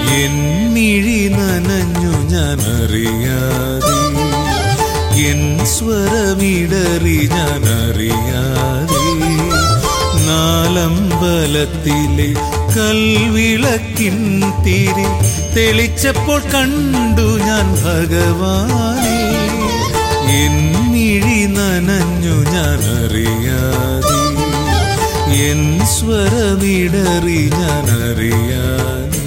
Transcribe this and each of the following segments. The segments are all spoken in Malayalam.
എന്നിഴി നനഞ്ഞു ഞാൻ അറിയാതെ എൻ സ്വരമിടറി ഞാൻ അറിയാതെ നാലമ്പലത്തിലെ കൽവിളക്കിൻ തിരി തെളിച്ചപ്പോൾ കണ്ടു ഞാൻ ഭഗവാനെ എന്നിഴി നനഞ്ഞു ഞാൻ അറിയാതെ എൻ സ്വരമിടറി ഞാൻ അറിയാതെ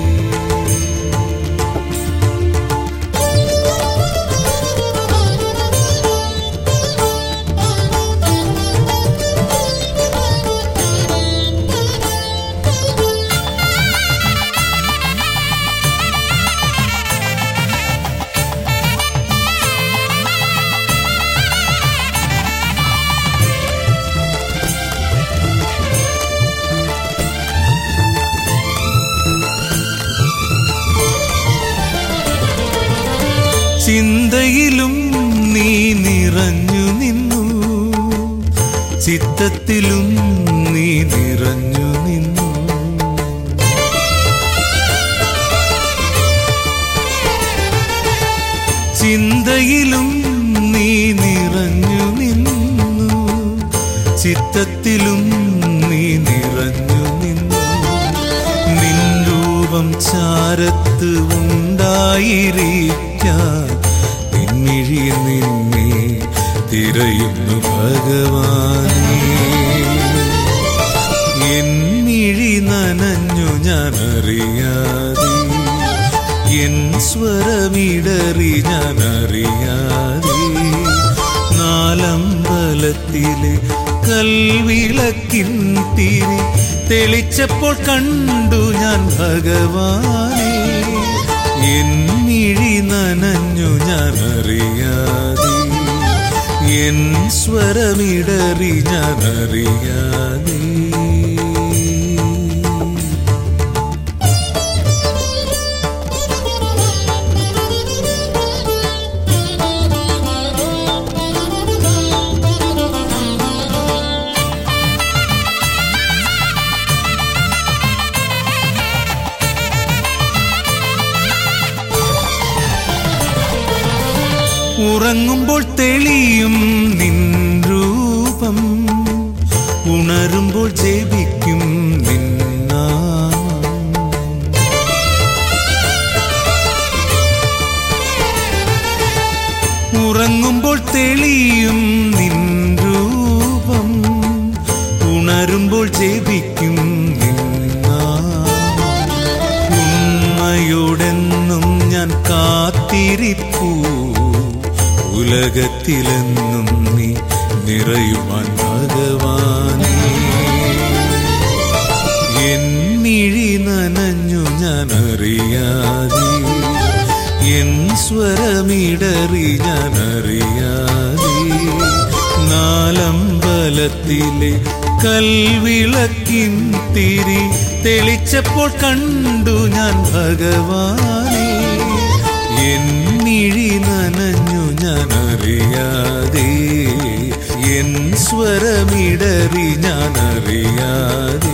ചിന്തയിലും നീ നിറഞ്ഞു നിന്നു ചിത്തത്തിലും നീ നിറഞ്ഞു നിന്നു ചിന്തയിലും നീ നിറഞ്ഞു നിന്നു ചിത്തത്തിലും നീ നിറഞ്ഞു നിന്നു നിൻ രൂപം ചാരത്ത് ഉണ്ടായിരിക്കാൻ നിന്നിഴി നിന്നെ തിരയുന്നു ഭഗവാനേ എന്നിഴി നനഞ്ഞു ഞാൻ അറിയാതെ എൻ സ്വരമിടറി ഞാൻ അറിയാതെ നാലമ്പലത്തിലെ കൽവിളക്കിൻ തിരി തെളിച്ചപ്പോൾ കണ്ടു ഞാൻ ഭഗവാനെ എന്നിഴി നനഞ്ഞു ഞാൻ അറിയാതെ എൻ സ്വരമിടറി ഞാൻ അറിയാതെ ഉറങ്ങുമ്പോൾ തെളിയും നിൻ രൂപം ഉണരുമ്പോൾ ജപിക്കും നിൻ നാമം ഉറങ്ങുമ്പോൾ തെളിയും നിൻ രൂപം ഉണരുമ്പോൾ ജപിക്കും നിൻ നാമം ഉണ്മയോടെന്നും ഞാൻ കാത്തിരിപ്പൂ ഉലകത്തിലെന്നും നീ നിറയുവാൻ ഭഗവാനേ എന്നിഴി നനഞ്ഞു ഞാൻ അറിയാതെ എൻ സ്വരമിടറി ഞാൻ അറിയാതെ നാലമ്പലത്തിലെ കൽവിളക്കിൻ തിരി തെളിച്ചപ്പോൾ കണ്ടു ഞാൻ ഭഗവാനെ എന്നിഴി നനഞ്ഞു ഞാൻ അറിയാതെ എൻ സ്വരമിടറി ഞാൻ അറിയാതെ